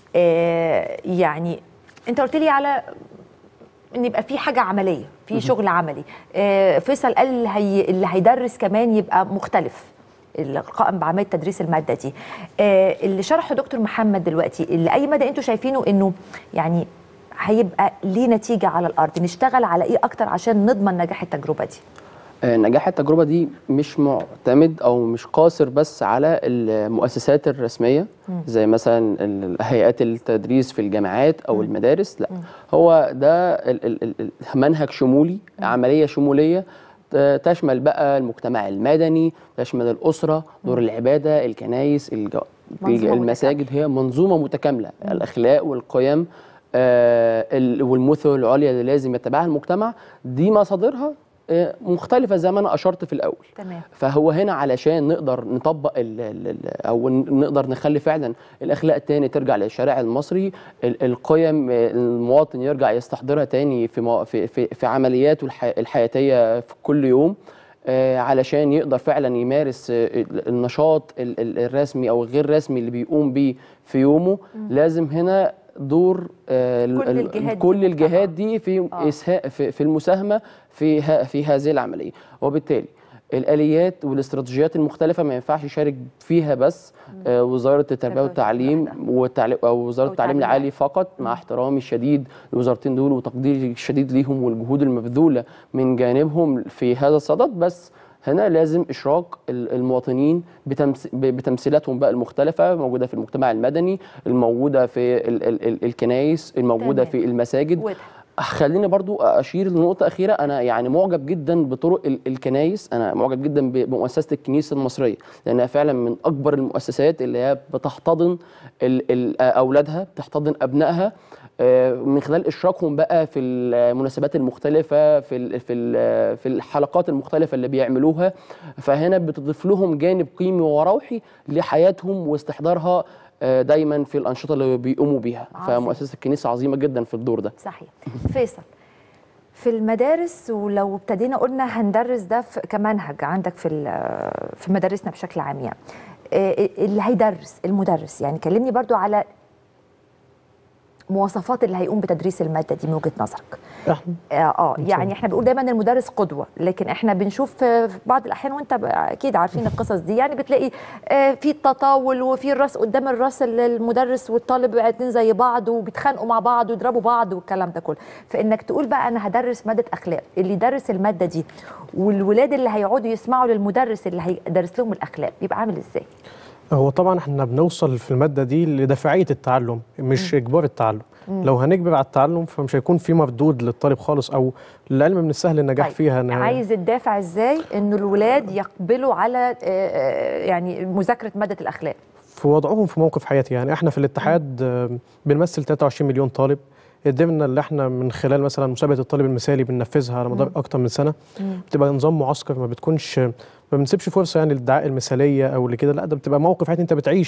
آه، يعني انت قلت لي على ان يبقى في حاجه عمليه في شغل عملي آه، فيصل قال اللي, هي اللي هيدرس كمان يبقى مختلف القائم بعمليه تدريس الماده دي آه، اللي شرحه دكتور محمد دلوقتي اللي اي مدى انتوا شايفينه انه يعني هيبقى ليه نتيجه على الارض نشتغل على ايه اكتر عشان نضمن نجاح التجربه دي آه، نجاح التجربة دي مش معتمد أو مش قاصر بس على المؤسسات الرسمية زي مثلا ال- هيئات التدريس في الجامعات أو المدارس لا هو ده ال- ال- ال- منهج شمولي عملية شمولية ت- تشمل بقى المجتمع المدني تشمل الأسرة دور العبادة الكنايس الج- منظومة المساجد هي منظومة متكاملة الأخلاق والقيم آه، ال- والمثل العليا اللي لازم يتبعها المجتمع دي مصادرها آه، مختلفة زي ما أنا أشرت في الأول تمام فهو هنا علشان نقدر نطبق ال ال ال او ن- نقدر نخلي فعلا الاخلاق تاني ترجع للشارع المصري ال- القيم آه، المواطن يرجع يستحضرها تاني في مو- في في, في عملياته الح- الحياتيه في كل يوم آه، علشان يقدر فعلا يمارس آه، ال- النشاط ال- ال- الرسمي او الغير رسمي اللي بيقوم بيه في يومه لازم هنا دور آه، ال- كل ال- الجهات دي كل في الجهات دي في آه. إسهاء في, في المساهمه في ها في هذه العمليه وبالتالي الاليات والاستراتيجيات المختلفه ما ينفعش يشارك فيها بس آه، وزاره التربيه والتعليم والتعليم او وزاره أو التعليم التعليم العالي فقط مع احترامي الشديد للوزارتين دول وتقديري الشديد ليهم والجهود المبذوله من جانبهم في هذا الصدد بس هنا لازم اشراك ال- المواطنين بتمس... ب- بتمثيلاتهم بقى المختلفه موجوده في المجتمع المدني الموجوده في ال... ال... ال- الكنائس الموجوده تمام. في المساجد واضح. خليني برضو اشير لنقطه اخيره انا يعني معجب جدا بطرق ال- الكنايس انا معجب جدا ب- بمؤسسه الكنيسه المصريه لانها فعلا من اكبر المؤسسات اللي هي بتحتضن ال- ال- اولادها بتحتضن ابنائها آه، من خلال اشراكهم بقى في المناسبات المختلفه في ال- في ال- في الحلقات المختلفه اللي بيعملوها فهنا بتضيف لهم جانب قيمي وروحي لحياتهم واستحضارها آه، دايما في الانشطه اللي بيقوموا بيها عظيم. فمؤسسه الكنيسه عظيمه جدا في الدور ده صحيح فيصل في المدارس ولو ابتدينا قلنا هندرس ده في- كمنهج عندك في ال- في مدارسنا بشكل عام يعني آه، اللي هيدرس المدرس يعني كلمني برضو على مواصفات اللي هيقوم بتدريس الماده دي من وجهه نظرك احنا اه آه، يعني احنا بنقول دايما المدرس قدوه لكن احنا بنشوف في في بعض الاحيان وانت ب- اكيد عارفين القصص دي يعني بتلاقي آه، في التطاول وفي الراس قدام الراس ال- المدرس والطالب قاعدين زي بعض وبيتخانقوا مع بعض ويضربوا بعض والكلام ده كله فانك تقول بقى انا هدرس ماده اخلاق اللي يدرس الماده دي والولاد اللي هيقعدوا يسمعوا للمدرس اللي هيدرس لهم الاخلاق بيبقى عامل ازاي هو طبعا احنا بنوصل في الماده دي لدافعيه التعلم مش اجبار التعلم لو هنجبر على التعلم فمش هيكون في مردود للطالب خالص او العلم من السهل النجاح طيب، فيها أنا عايز الدافع ازاي انه الولاد يقبلوا على آه، آه، يعني مذاكره ماده الاخلاق في وضعهم في موقف حياتي يعني احنا في الاتحاد آه، بنمثل 23 مليون طالب قدمنا اللي احنا من خلال مثلا مسابقه الطالب المثالي بننفذها على مدار اكتر من سنه بتبقى نظام معسكر ما بتكونش ما بنسيبش فرصه يعني للادعاء المثاليه او لكده لا ده بتبقى موقف حياتي انت بتعيش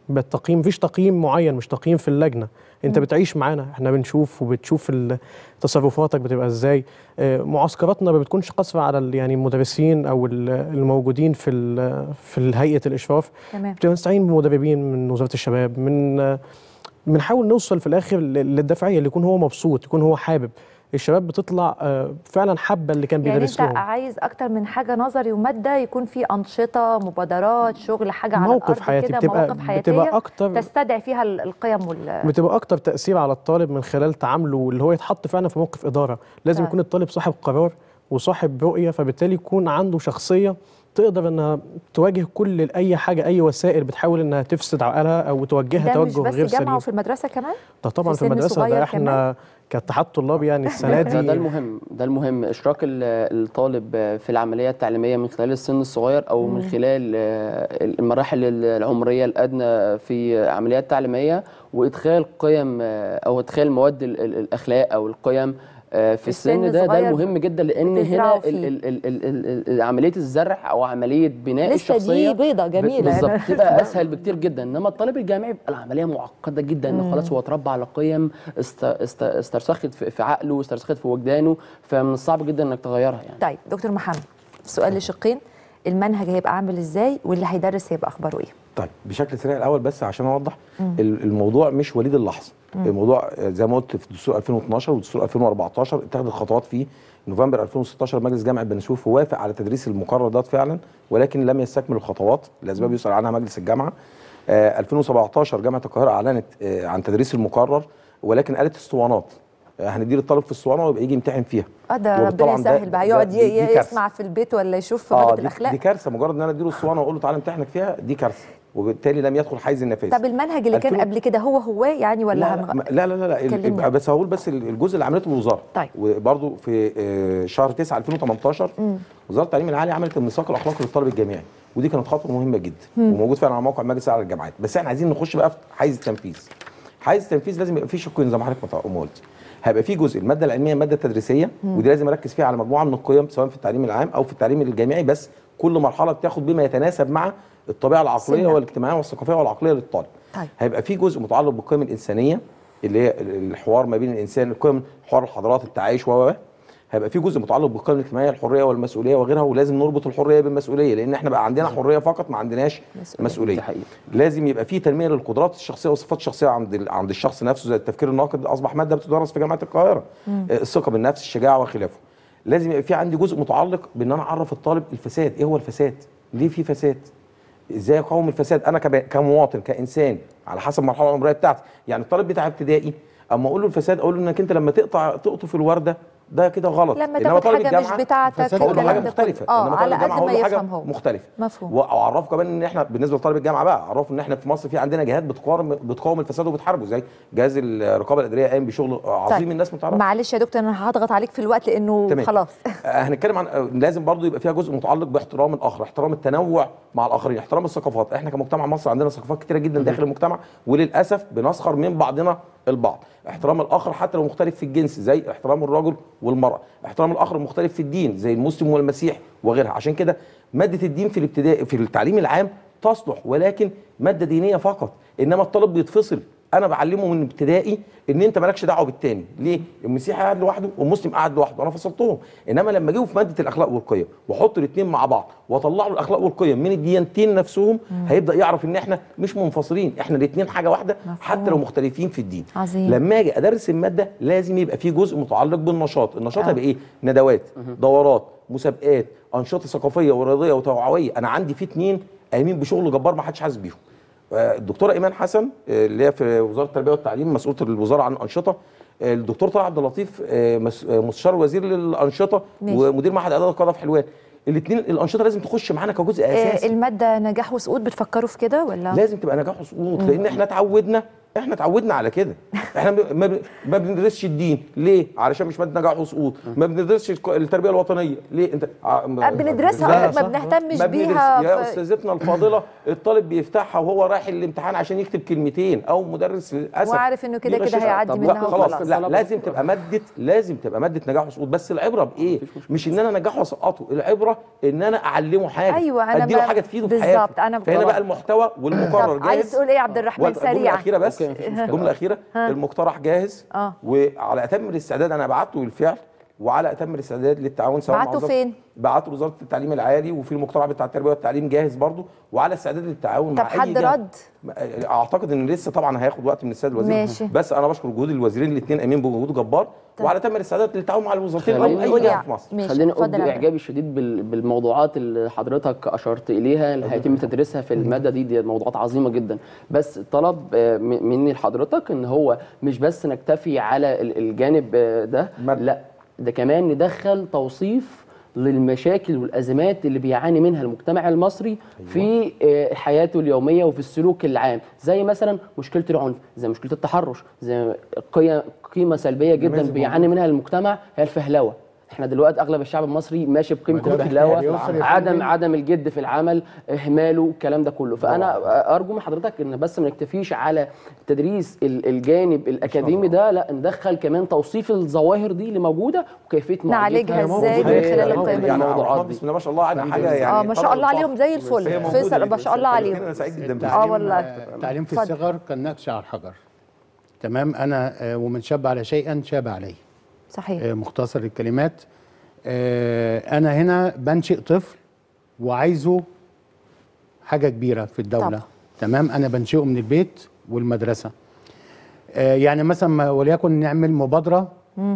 بالتقييم مفيش تقييم معين مش تقييم في اللجنه انت بتعيش معانا احنا بنشوف وبتشوف ال- تصرفاتك بتبقى ازاي آه، معسكراتنا ما بتكونش قاصره على ال- يعني المدرسين او ال- الموجودين في ال- في هيئه الاشراف تمام بتبقى مستعين بمدربين من وزاره الشباب من آه، بنحاول نوصل في الاخر لل- للدافعيه اللي يكون هو مبسوط يكون هو حابب الشباب بتطلع آه، فعلا حابه اللي كان يعني بيدرس انت لهم عايز اكتر من حاجه نظري وماده يكون في انشطه مبادرات شغل حاجه على موقف الارض حياتي كده بتبقى مواقف حياتيه بتبقى اكتر تستدعي فيها ال- القيم وال بتبقى اكتر تاثير على الطالب من خلال تعامله واللي هو يتحط فعلا في موقف اداره لازم طيب. يكون الطالب صاحب قرار وصاحب رؤيه فبالتالي يكون عنده شخصيه تقدر انها تواجه كل اي حاجه اي وسائل بتحاول انها تفسد عقلها او توجهها ده مش توجه بس غير جامعه سليم وفي المدرسه كمان ده طبعا في في سن المدرسه صغير ده احنا كاتحاد طلاب يعني السنه ده, ده دي المهم ده المهم اشراك ال- الطالب في العمليه التعليميه من خلال السن الصغير او من خلال آه، المراحل العمريه الادنى في عمليات تعليميه وادخال قيم آه، او ادخال مواد ال- ال- الاخلاق او القيم آه، في السن السن ده ده الصغير المهم جدا لان بتزرعوا هنا فيه. ال- ال- ال- ال- ال- عمليه الزرع او عمليه بناء لسه الشخصيه دي بيضه جميله بالظبط يعني. تبقى اسهل بكتير جدا انما الطالب الجامعي بيبقى العمليه معقده جدا انه خلاص هو اتربى على قيم است است استرسخت في في عقله واسترسخت في وجدانه فمن الصعب جدا انك تغيرها يعني طيب دكتور محمد سؤال لشقين المنهج هيبقى عامل ازاي واللي هيدرس هيبقى اخباره ايه طيب بشكل سريع الاول بس عشان اوضح ال- الموضوع مش وليد اللحظه الموضوع آه، زي ما قلت في دستور 2012 ودستور 2014 اتخذت خطوات فيه نوفمبر 2016 مجلس جامعه بني سويف وافق على تدريس المقرر ده فعلا ولكن لم يستكمل الخطوات لاسباب يسال عنها مجلس الجامعه آه 2017 جامعه القاهره اعلنت آه عن تدريس المقرر ولكن قالت اسطوانات آه، هندي للطالب في اسطوانه ويبقى يجي يمتحن فيها اه ده وطبعاً ربنا ده- يسهل بقى ده- يقعد دي- ي- دي كارثة. يسمع في البيت ولا يشوف في اه ماده دي, الاخلاق دي كارثه مجرد ان انا اديله اسطوانه واقول له تعالى امتحنك فيها دي كارثه وبالتالي لم يدخل حيز النفاذ طب المنهج اللي كان 2000 قبل كده هو هو يعني ولا لا هنغ... لا لا لا, لا, لا ال- كلمني. بس هقول بس ال- الجزء اللي عملته الوزاره طيب. وبرده في آه، شهر 9 2018 وزاره التعليم العالي عملت الميثاق الاخلاقي للطالب الجامعي ودي كانت خطوه مهمه جدا وموجود فعلا على موقع مجلس اعلى الجامعات بس احنا عايزين نخش بقى في حيز التنفيذ حيز التنفيذ لازم يبقى فيه شقين زي ما حضرتك ما ما قلت هيبقى فيه جزء الماده العلميه الماده التدريسيه ودي لازم اركز فيها على مجموعه من القيم سواء في التعليم العام او في التعليم الجامعي بس كل مرحله بتاخد بما يتناسب مع الطبيعه العقليه سنة. والاجتماعيه والثقافيه والعقليه للطالب طيب. هيبقى في جزء متعلق بالقيم الانسانيه اللي هي الحوار ما بين الانسان القيم حوار الحضارات التعايش و و- هيبقى في جزء متعلق بالقيم الاجتماعيه الحريه والمسؤوليه وغيرها ولازم نربط الحريه بالمسؤوليه لان احنا بقى عندنا حريه فقط ما عندناش مسؤولية. مسؤوليه, دي حقيقة. لازم يبقى في تنميه للقدرات الشخصيه والصفات الشخصيه عند ال- عند الشخص نفسه زي التفكير الناقد اصبح ماده بتدرس في جامعه القاهره آه، الثقه بالنفس الشجاعه وخلافه لازم يبقى في عندي جزء متعلق بان انا اعرف الطالب الفساد ايه هو الفساد ليه في فساد ازاي اقاوم الفساد انا كب- كمواطن كانسان على حسب المرحله العمريه بتاعتي يعني الطالب بتاع ابتدائي اما اقول له الفساد اقول له انك انت لما تقطع تقطف الورده ده كده غلط لما إنما تاخد طالب حاجه مش الجامعة بتاعتك فساد هقول له الكلام حاجه ده كله. مختلفه اه إنما على طالب الجامعة قد ما هقول له حاجة يفهم هو مختلفه مفهوم واعرفه كمان ان احنا بالنسبه لطالب الجامعه بقى اعرفه ان احنا في مصر في عندنا جهات بتقاوم بتقاوم الفساد وبتحاربه زي جهاز الرقابه الاداريه قايم بشغل عظيم طيب. الناس ما تعرفش معلش يا دكتور انا هضغط عليك في الوقت لانه تمام. خلاص آه، هنتكلم عن آه، لازم برضو يبقى فيها جزء متعلق باحترام الاخر احترام التنوع مع الاخرين احترام الثقافات احنا كمجتمع مصر عندنا ثقافات كتيره جدا داخل المجتمع وللاسف بنسخر من بعضنا البعض احترام الاخر حتى لو مختلف في الجنس زي احترام الرجل والمراه احترام الاخر المختلف في الدين زي المسلم والمسيح وغيرها عشان كده ماده الدين في الابتدائي في التعليم العام تصلح ولكن ماده دينيه فقط انما الطالب بيتفصل انا بعلمه من ابتدائي ان انت مالكش دعوه بالتاني ليه المسيحي قاعد لوحده والمسلم قاعد لوحده انا فصلتهم انما لما جيبوا في ماده الاخلاق والقيم واحط الاثنين مع بعض واطلع له الاخلاق والقيم من الديانتين نفسهم هيبدا يعرف ان احنا مش منفصلين احنا الاثنين حاجه واحده مفهوم. حتى لو مختلفين في الدين عظيم. لما اجي ادرس الماده لازم يبقى في جزء متعلق بالنشاط النشاط آه. هيبقى ايه ندوات دورات مسابقات انشطه ثقافيه ورياضيه وتوعويه انا عندي في اثنين قايمين بشغل جبار ما حدش حاسس بيهم آه، الدكتوره ايمان حسن آه، اللي هي في وزاره التربيه والتعليم مسؤوله الوزاره عن الانشطه آه، الدكتور طلعت عبد اللطيف آه، مس- آه، مستشار وزير للانشطه ماشي. ومدير معهد اعداد القاده في حلوان الاثنين الانشطه لازم تخش معانا كجزء آه اساسي الماده نجاح وسقوط بتفكروا في كده ولا لازم تبقى نجاح وسقوط لان احنا اتعودنا احنا اتعودنا على كده احنا ب- ما ب- ما بندرسش الدين ليه علشان مش ماده نجاح وسقوط ما بندرسش الك- التربيه الوطنيه ليه انت ع- ما- بندرسها لا، ما صح. بنهتمش ما بندرس بيها يا ف- استاذتنا الفاضله الطالب بيفتحها وهو رايح الامتحان عشان يكتب كلمتين او مدرس للاسف وعارف إنه كده كده بيغششها. هيعدي طب منها لا، خلاص وخلاص. لا لازم تبقى ماده لازم تبقى ماده نجاح وسقوط بس العبره بايه مش ان انا نجاح واسقطه العبره ان انا اعلمه حاجه أيوة، أنا اديله ب- حاجه تفيده في بالظبط، حياته أنا فهنا طبعا. بقى المحتوى والمقرر طب عايز جاهز تقول ايه يا عبد الرحمن والجمله سريعا الاخيره بس أوكي، مفيش مشكلة. الجمله الاخيره المقترح جاهز آه. وعلى اتم الاستعداد انا بعته بالفعل وعلى اتم الاستعداد للتعاون سواء مع بعته وزارة- فين؟ بعته لوزاره التعليم العالي وفي المقترح بتاع التربيه والتعليم جاهز برضه وعلى استعداد للتعاون طب مع اي حد جهة. رد؟ اعتقد ان لسه طبعا هياخد وقت من السيد الوزير ماشي. بس انا بشكر جهود الوزيرين الاثنين امين بجهود جبار وعلى تم الاستعداد للتعاون مع الوزارتين او خليني اي أقول جهه يعني- في مصر ماشي، خليني اقول اتفضل يا عبد باعجابي الشديد بال- بالموضوعات اللي حضرتك اشرت اليها اللي هيتم تدريسها في الماده دي دي موضوعات عظيمه جدا بس طلب آه، م- مني لحضرتك ان هو مش بس نكتفي على ال- الجانب آه، ده مادة. لا ده كمان ندخل توصيف للمشاكل والازمات اللي بيعاني منها المجتمع المصري في آه، حياته اليوميه وفي السلوك العام زي مثلا مشكله العنف زي مشكله التحرش زي قي- قيمه سلبيه جدا نماذج بيعاني منها المجتمع هي الفهلوه احنا دلوقتي اغلب الشعب المصري ماشي بقيمه ما ده الفهلوه بيوصل يا عدم فندم. عدم الجد في العمل اهماله الكلام ده كله فانا ارجو من حضرتك ان بس ما نكتفيش على تدريس ال- الجانب الاكاديمي ده لا ندخل كمان توصيف الظواهر دي اللي موجوده وكيفيه نعالجها معالجتها إزاي في من خلال القيم يعني الموضوعات الموضوعات الموضوعات دي بسم الله ما شاء الله عنها حاجه يعني اه ما شاء الله عليهم زي الفل هي موجودة فيصل ما شاء الله عليهم انا سعيد جدا بيها. اه التعليم- والله. آه، التعليم في اتفضل. الصغر كالنقش على الحجر تمام انا آه، ومن شاب على شيئا شاب عليه صحيح آه، مختصر الكلمات آه، انا هنا بنشئ طفل وعايزه حاجه كبيره في الدوله طبعا. تمام انا بنشئه من البيت والمدرسه آه، يعني مثلا ما- وليكن نعمل مبادره آه،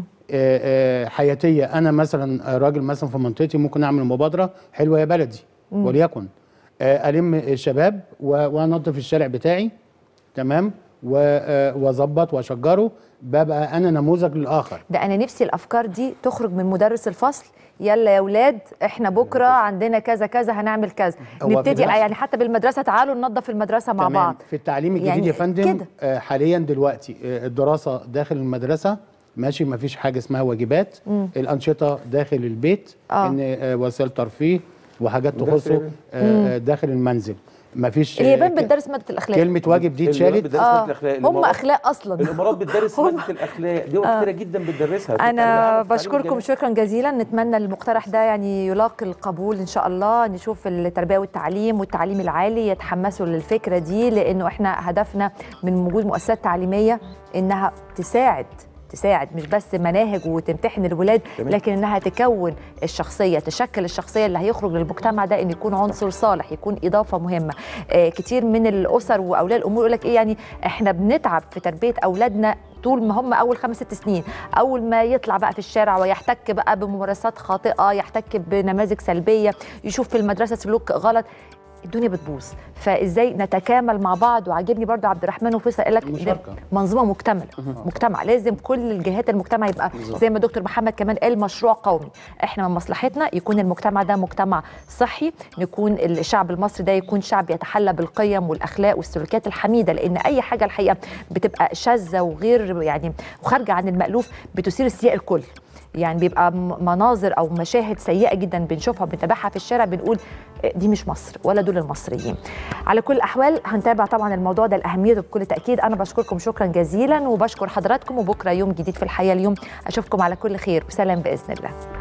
آه، حياتيه انا مثلا راجل مثلا في منطقتي ممكن اعمل مبادره حلوه يا بلدي وليكن آه، الم الشباب و- وانظف الشارع بتاعي تمام و- آه، واظبط واشجره ببقى انا نموذج للاخر ده انا نفسي الافكار دي تخرج من مدرس الفصل يلا يا اولاد احنا بكره عندنا كذا كذا هنعمل كذا هو في نبتدي نفس- يعني حتى بالمدرسه تعالوا ننظف المدرسه مع تمام. بعض في التعليم الجديد يعني يا فندم كده. آه، حاليا دلوقتي آه، الدراسه داخل المدرسه ماشي ما فيش حاجه اسمها واجبات الانشطه داخل البيت آه. ان آه، وسائل ترفيه وحاجات وداخل تخصه البيت. آه، آه، داخل المنزل ما فيش آه، اليابان ك- بتدرس ماده الاخلاق كلمه واجب دي الإمارات اتشالت بتدرس اه مادة الأخلاق. هم الإمارات- اخلاق اصلا الامارات بتدرس هم- ماده الاخلاق دول كتيره جدا بتدرسها انا بتتعلم في التعليم بشكركم الجامعي. شكرا جزيلا نتمنى المقترح ده يعني يلاقي القبول ان شاء الله نشوف التربيه والتعليم والتعليم العالي يتحمسوا للفكره دي لانه احنا هدفنا من وجود مؤسسات تعليميه انها تساعد تساعد مش بس مناهج وتمتحن الولاد تمام. لكن انها تكون الشخصيه تشكل الشخصيه اللي هيخرج للمجتمع ده ان يكون عنصر صالح يكون اضافه مهمه آه كتير من الاسر واولياء الامور يقول لك ايه يعني احنا بنتعب في تربيه اولادنا طول ما هم اول خمس ست سنين اول ما يطلع بقى في الشارع ويحتك بقى بممارسات خاطئه يحتك بنماذج سلبيه يشوف في المدرسه سلوك غلط الدنيا بتبوظ فازاي نتكامل مع بعض وعاجبني برضو عبد الرحمن وفيصل قال لك ده المشاركة. منظومه مكتمله مجتمع لازم كل الجهات المجتمع يبقى زي ما دكتور محمد كمان قال مشروع قومي احنا من مصلحتنا يكون المجتمع ده مجتمع صحي نكون الشعب المصري ده يكون شعب يتحلى بالقيم والاخلاق والسلوكيات الحميده لان اي حاجه الحقيقه بتبقى شاذه وغير يعني وخارجه عن المالوف بتثير استياء الكل يعني بيبقى م- مناظر او مشاهد سيئه جدا بنشوفها بنتابعها في الشارع بنقول دي مش مصر ولا دول المصريين على كل الاحوال هنتابع طبعا الموضوع ده الاهميه بكل تاكيد انا بشكركم شكرا جزيلا وبشكر حضراتكم وبكره يوم جديد في الحياه اليوم اشوفكم على كل خير وسلام باذن الله